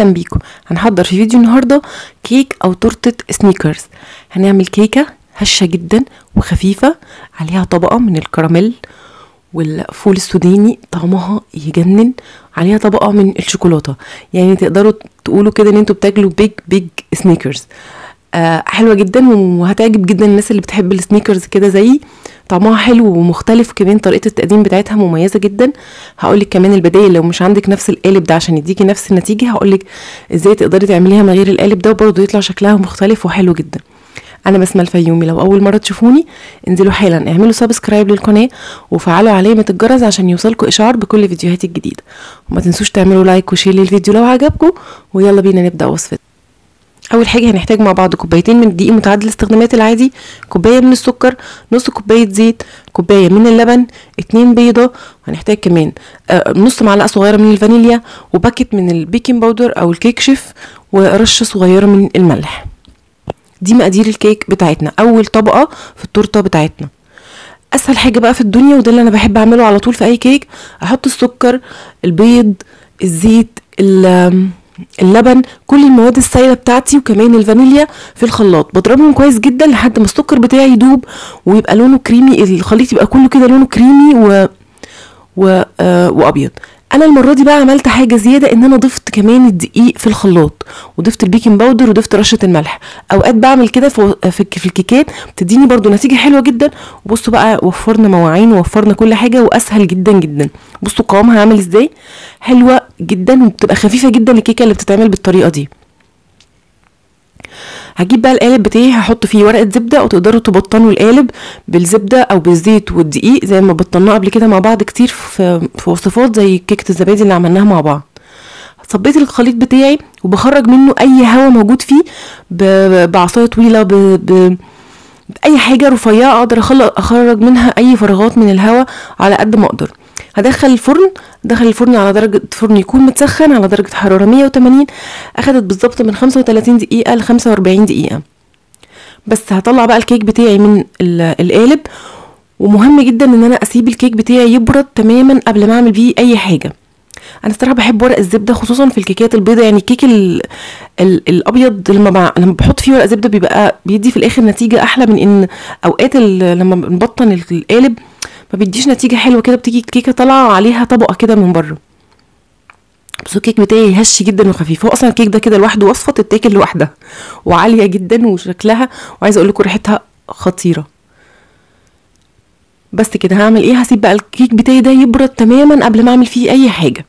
اهلا بيكم هنحضر في فيديو النهارده كيك او تورته سنيكرز هنعمل كيكه هشه جدا وخفيفه عليها طبقه من الكراميل والفول السوداني طعمها يجنن عليها طبقه من الشوكولاته يعني تقدروا تقولوا كده ان انتوا بتاكلوا بيج بيج سنيكرز آه حلوه جدا وهتعجب جدا الناس اللي بتحب السنيكرز كده زيي طعمها حلو ومختلف كمان طريقه التقديم بتاعتها مميزه جدا هقولك كمان البدايل لو مش عندك نفس القالب ده عشان يديكي نفس النتيجه هقولك ازاي تقدري تعمليها من غير القالب ده وبرضه يطلع شكلها مختلف وحلو جدا انا بسمة الفيومي لو اول مره تشوفوني انزلوا حالا اعملوا سبسكرايب للقناه وفعلوا علامه الجرس عشان يوصلكوا اشعار بكل فيديوهاتي الجديده وما تنسوش تعملوا لايك وشير للفيديو لو عجبكم ويلا بينا نبدا وصفتنا اول حاجه هنحتاج مع بعض كوبايتين من الدقيق متعدد الاستخدامات العادي كوبايه من السكر نص كوبايه زيت كوبايه من اللبن اتنين بيضه وهنحتاج كمان آه نص معلقه صغيره من الفانيليا وباكت من البيكنج باودر او الكيك شيف ورشه صغيره من الملح دي مقادير الكيك بتاعتنا اول طبقه في التورته بتاعتنا اسهل حاجه بقى في الدنيا وده اللي انا بحب اعمله على طول في اي كيك احط السكر البيض الزيت اللبن كل المواد السائله بتاعتي وكمان الفانيليا في الخلاط بضربهم كويس جدا لحد ما السكر بتاعي يدوب ويبقى لونه كريمي الخليط يبقى كله كده لونه كريمي و... و... آه وابيض انا المره دي بقى عملت حاجه زياده ان انا ضفت كمان الدقيق في الخلاط وضفت البيكنج باودر وضفت رشه الملح اوقات بعمل كده في, في الكيكات بتديني برضو نتيجه حلوه جدا وبصوا بقى وفرنا مواعين ووفرنا كل حاجه واسهل جدا جدا بصوا قوامها عامل ازاي حلوه جدا وبتبقى خفيفه جدا الكيكه اللي بتتعمل بالطريقه دي هجيب بقى القالب بتاعي هحط فيه ورقه زبده او تقدروا تبطنوا القالب بالزبده او بالزيت والدقيق زي ما بطناه قبل كده مع بعض كتير في, في وصفات زي كيكه الزبادي اللي عملناها مع بعض صبيت الخليط بتاعي وبخرج منه اي هواء موجود فيه بعصايه طويله ب... ب... باي حاجه رفيعه اقدر اخرج منها اي فراغات من الهواء على قد ما اقدر هدخل الفرن دخل الفرن على درجة فرن يكون متسخن على درجة حرارة 180 اخدت بالظبط من 35 دقيقة ل 45 دقيقة بس هطلع بقى الكيك بتاعي من القالب ومهم جدا ان انا اسيب الكيك بتاعي يبرد تماما قبل ما اعمل بيه اي حاجة انا الصراحه بحب ورق الزبده خصوصا في الكيكات البيضه يعني الكيك ال ال الابيض لما لما بحط فيه ورق زبده بيبقى بيدي في الاخر نتيجه احلى من ان اوقات لما بنبطن القالب ما بيديش نتيجه حلوه كده بتيجي الكيكه طالعه عليها طبقه كده من بره بس الكيك بتاعي هش جدا وخفيف هو اصلا الكيك ده كده لوحده وصفه تتاكل لوحدها وعاليه جدا وشكلها وعايزه اقول لكم ريحتها خطيره بس كده هعمل ايه هسيب بقى الكيك بتاعي ده يبرد تماما قبل ما اعمل فيه اي حاجه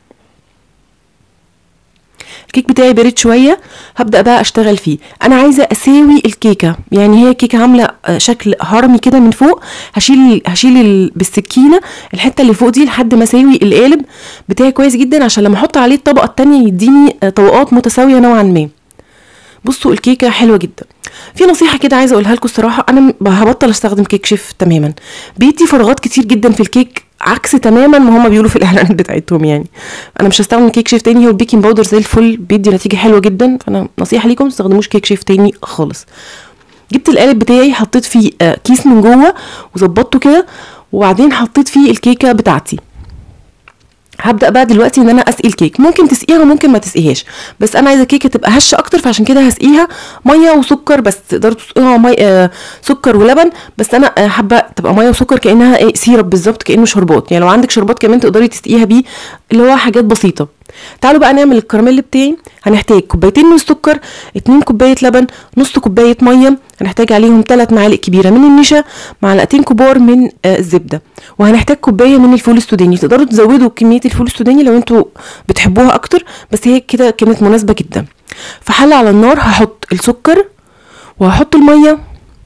الكيك بتاعي برد شويه هبدا بقى اشتغل فيه انا عايزه اساوي الكيكه يعني هي كيكه عامله شكل هرمي كده من فوق هشيل هشيل بالسكينه الحته اللي فوق دي لحد ما اساوي القالب بتاعي كويس جدا عشان لما احط عليه الطبقه التانية يديني طبقات متساويه نوعا ما بصوا الكيكه حلوه جدا في نصيحه كده عايزه اقولها لكم الصراحه انا هبطل استخدم كيك شيف تماما بيدي فراغات كتير جدا في الكيك عكس تماما ما هما بيقولوا في الاعلانات بتاعتهم يعني انا مش هستخدم كيك شيف تاني هو البيكنج باودر زي الفل بيدي نتيجه حلوه جدا فانا نصيحه ليكم ما تستخدموش كيك شيف تاني خالص جبت القالب بتاعي حطيت فيه كيس من جوه وظبطته كده وبعدين حطيت فيه الكيكه بتاعتي هبدا بقى دلوقتي ان انا اسقي الكيك ممكن تسقيها وممكن ما تسقيهاش بس انا عايزه الكيكه تبقى هشه اكتر فعشان كده هسقيها ميه وسكر بس تقدروا تسقيها مي آه سكر ولبن بس انا آه حابه تبقى ميه وسكر كانها ايه سيرب بالظبط كانه شربات يعني لو عندك شربات كمان تقدري تسقيها بيه اللي هو حاجات بسيطه تعالوا بقى نعمل الكراميل بتاعي هنحتاج كوبايتين من السكر اتنين كوبايه لبن نص كوبايه ميه هنحتاج عليهم 3 معالق كبيره من النشا معلقتين كبار من آه الزبده وهنحتاج كوبايه من الفول السوداني تقدروا تزودوا كميه الفول السوداني لو انتوا بتحبوها اكتر بس هي كده كانت مناسبه جدا في حله على النار هحط السكر وهحط الميه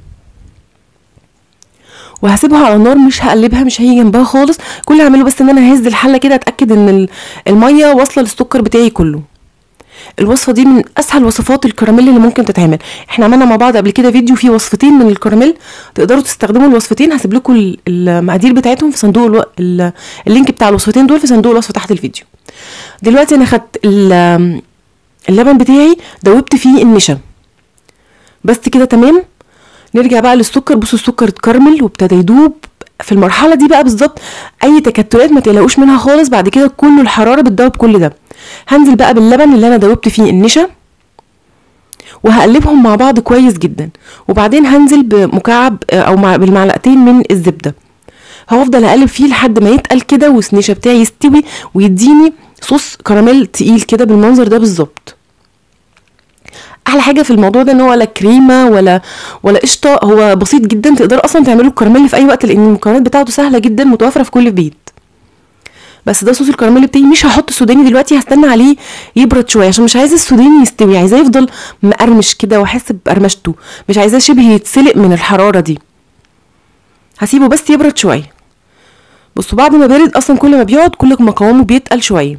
وهسيبها على النار مش هقلبها مش هيجي جنبها خالص كل اللي هعمله بس ان انا ههز الحله كده اتاكد ان الميه واصله للسكر بتاعي كله الوصفه دي من اسهل وصفات الكراميل اللي ممكن تتعمل احنا عملنا مع بعض قبل كده فيديو فيه وصفتين من الكراميل تقدروا تستخدموا الوصفتين هسيب لكم المقادير بتاعتهم في صندوق الو... اللينك بتاع الوصفتين دول في صندوق الوصف تحت الفيديو دلوقتي انا خدت اللبن بتاعي دوبت فيه النشا بس كده تمام نرجع بقى للسكر بصوا السكر اتكرمل وابتدى يدوب في المرحله دي بقى بالظبط اي تكتلات ما تقلقوش منها خالص بعد كده كل الحراره بتدوب كل ده هنزل بقى باللبن اللي انا دوبت فيه النشا وهقلبهم مع بعض كويس جدا وبعدين هنزل بمكعب آه، او مع بالمعلقتين من الزبده هفضل اقلب فيه لحد ما يتقل كده والسنيشه بتاعي يستوي ويديني صوص كراميل تقيل كده بالمنظر ده بالظبط احلى حاجه في الموضوع ده ان هو ولا كريمه ولا ولا قشطه هو بسيط جدا تقدر اصلا تعملوا الكراميل في اي وقت لان المكونات بتاعته سهله جدا متوفره في كل بيت بس ده صوص الكراميل بتاعي مش هحط السوداني دلوقتي هستنى عليه يبرد شويه عشان مش عايزه السوداني يستوي عايزاه يفضل مقرمش كده واحس بقرمشته مش عايزاه شبه يتسلق من الحراره دي هسيبه بس يبرد شويه بصوا بعد ما بارد اصلا كل ما بيقعد كل ما قوامه بيتقل شويه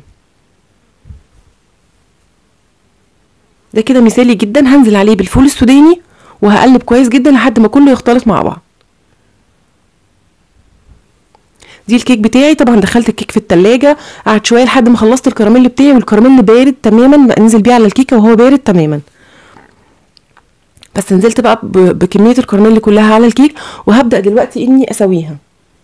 ده كده مثالي جدا هنزل عليه بالفول السوداني وهقلب كويس جدا لحد ما كله يختلط مع بعض دي الكيك بتاعي طبعا دخلت الكيك في التلاجة قعد شويه لحد ما خلصت الكراميل بتاعي والكراميل بارد تماما انزل بيه على الكيكه وهو بارد تماما بس نزلت بقى بكميه الكراميل كلها على الكيك وهبدا دلوقتي اني اسويها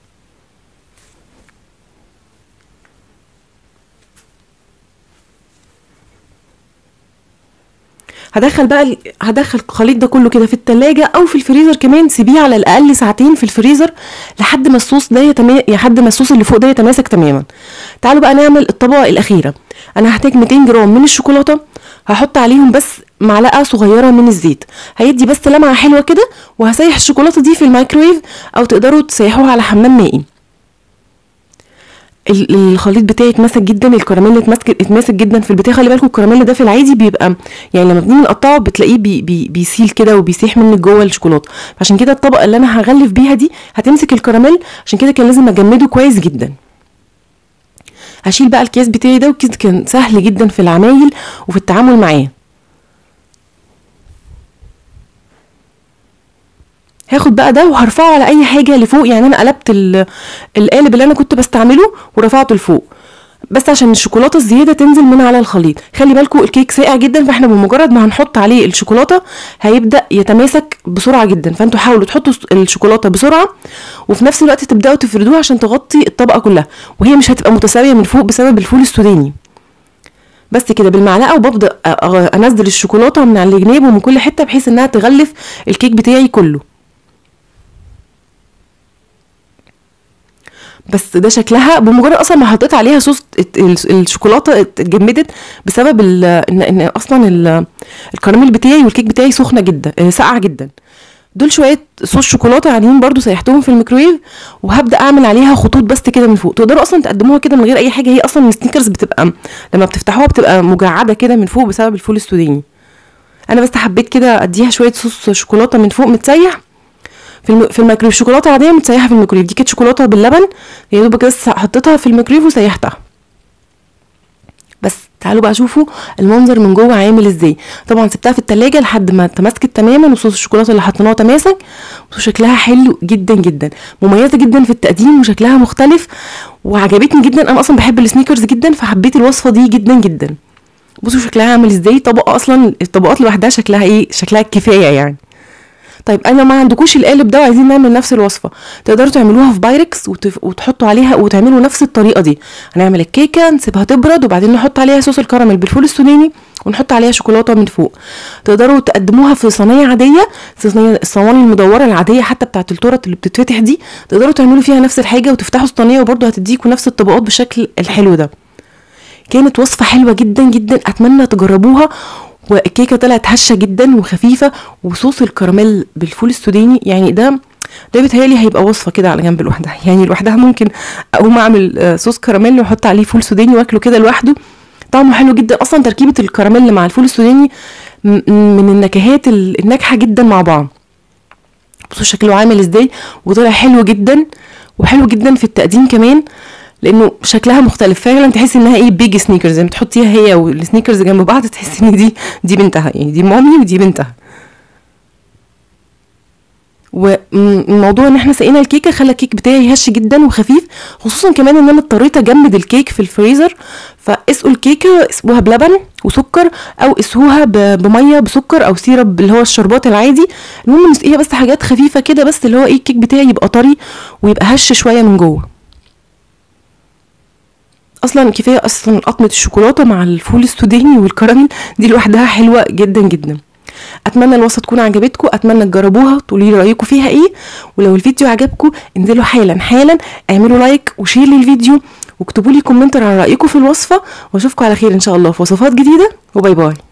هدخل بقى هدخل الخليط ده كله كده في التلاجة او في الفريزر كمان سيبيه على الاقل ساعتين في الفريزر لحد ما الصوص ده يتم... لحد ما الصوص اللي فوق ده يتماسك تماما تعالوا بقى نعمل الطبقه الاخيره انا هحتاج 200 جرام من الشوكولاته هحط عليهم بس معلقه صغيره من الزيت هيدي بس لمعه حلوه كده وهسيح الشوكولاته دي في الميكرويف او تقدروا تسيحوها على حمام مائي الخليط بتاعي اتمسك جدا الكراميل اتمسك اتماسك جدا في البتاع خلي بالكم الكراميل ده في العادي بيبقى يعني لما بنيجي نقطعه بتلاقيه بي بي بيسيل كده وبيسيح منك جوه الشوكولاته عشان كده الطبقه اللي انا هغلف بيها دي هتمسك الكراميل عشان كده كان لازم اجمده كويس جدا هشيل بقى الكيس بتاعي ده والكيس كان سهل جدا في العمايل وفي التعامل معاه هاخد بقى ده وهرفعه على اي حاجه لفوق يعني انا قلبت القالب اللي انا كنت بستعمله ورفعته لفوق بس عشان الشوكولاته الزياده تنزل من على الخليط خلي بالكم الكيك ساقع جدا فاحنا بمجرد ما هنحط عليه الشوكولاته هيبدا يتماسك بسرعه جدا فانتوا حاولوا تحطوا الشوكولاته بسرعه وفي نفس الوقت تبداوا تفردوها عشان تغطي الطبقه كلها وهي مش هتبقى متساويه من فوق بسبب الفول السوداني بس كده بالمعلقه وببدا انزل الشوكولاته من على الجناب ومن كل حته بحيث انها تغلف الكيك بتاعي كله بس ده شكلها بمجرد اصلا ما حطيت عليها صوص الشوكولاته اتجمدت بسبب ان ان اصلا الكراميل بتاعي والكيك بتاعي سخنه جدا آه، ساقعه جدا دول شويه صوص شوكولاته عاديين برضو سيحتهم في الميكرويف وهبدا اعمل عليها خطوط بس كده من فوق تقدروا اصلا تقدموها كده من غير اي حاجه هي اصلا السنيكرز بتبقى لما بتفتحوها بتبقى مجعده كده من فوق بسبب الفول السوداني انا بس حبيت كده اديها شويه صوص شوكولاته من فوق متسيح في الم... في الميكرويف شوكولاته عاديه متسيحه في الميكرويف دي كانت شوكولاته باللبن يا دوبك بس حطيتها في الميكرويف وسيحتها بس تعالوا بقى شوفوا المنظر من جوه عامل ازاي طبعا سبتها في التلاجة لحد ما تماسكت تماما وصوص الشوكولاته اللي حطيناه تماسك وشكلها حلو جدا جدا مميزه جدا في التقديم وشكلها مختلف وعجبتني جدا انا اصلا بحب السنيكرز جدا فحبيت الوصفه دي جدا جدا بصوا شكلها عامل ازاي طبقه اصلا الطبقات لوحدها شكلها ايه شكلها كفايه يعني طيب انا ما عندكوش القالب ده وعايزين نعمل نفس الوصفه تقدروا تعملوها في بايركس وتف... وتحطوا عليها وتعملوا نفس الطريقه دي هنعمل الكيكه نسيبها تبرد وبعدين نحط عليها صوص الكراميل بالفول السوداني ونحط عليها شوكولاته من فوق تقدروا تقدموها في صينيه عاديه صينيه الصواني المدوره العاديه حتى بتاعه التورت اللي بتتفتح دي تقدروا تعملوا فيها نفس الحاجه وتفتحوا الصينيه وبرده هتديكوا نفس الطبقات بالشكل الحلو ده كانت وصفه حلوه جدا جدا اتمنى تجربوها والكيكه طلعت هشه جدا وخفيفه وصوص الكراميل بالفول السوداني يعني ده ده بيتهيألي هيبقى وصفه كده على جنب لوحدها يعني لوحدها ممكن اقوم اعمل آه، صوص كراميل واحط عليه فول سوداني واكله كده لوحده طعمه حلو جدا اصلا تركيبه الكراميل مع الفول السوداني من النكهات الناجحه جدا مع بعض بصوا شكله عامل ازاي وطلع حلو جدا وحلو جدا في التقديم كمان لانه شكلها مختلف فعلا تحس انها ايه بيج سنيكرز يعني بتحطيها هي والسنيكرز جنب بعض تحس ان دي دي بنتها يعني دي مامي ودي بنتها والموضوع ان احنا سقينا الكيكه خلى الكيك بتاعي هش جدا وخفيف خصوصا كمان ان انا اضطريت اجمد الكيك في الفريزر فاسقوا الكيكه اسقوها بلبن وسكر او اسقوها بميه بسكر او سيرب اللي هو الشربات العادي المهم نسقيها بس حاجات خفيفه كده بس اللي هو ايه الكيك بتاعي يبقى طري ويبقى هش شويه من جوه اصلا كفايه اصلا قطمه الشوكولاته مع الفول السوداني والكراميل دي لوحدها حلوه جدا جدا اتمنى الوصفه تكون عجبتكم اتمنى تجربوها تقولوا لي رايكم فيها ايه ولو الفيديو عجبكم انزلوا حالا حالا اعملوا لايك وشير للفيديو واكتبوا لي كومنتر عن رايكم في الوصفه واشوفكم على خير ان شاء الله في وصفات جديده وباي باي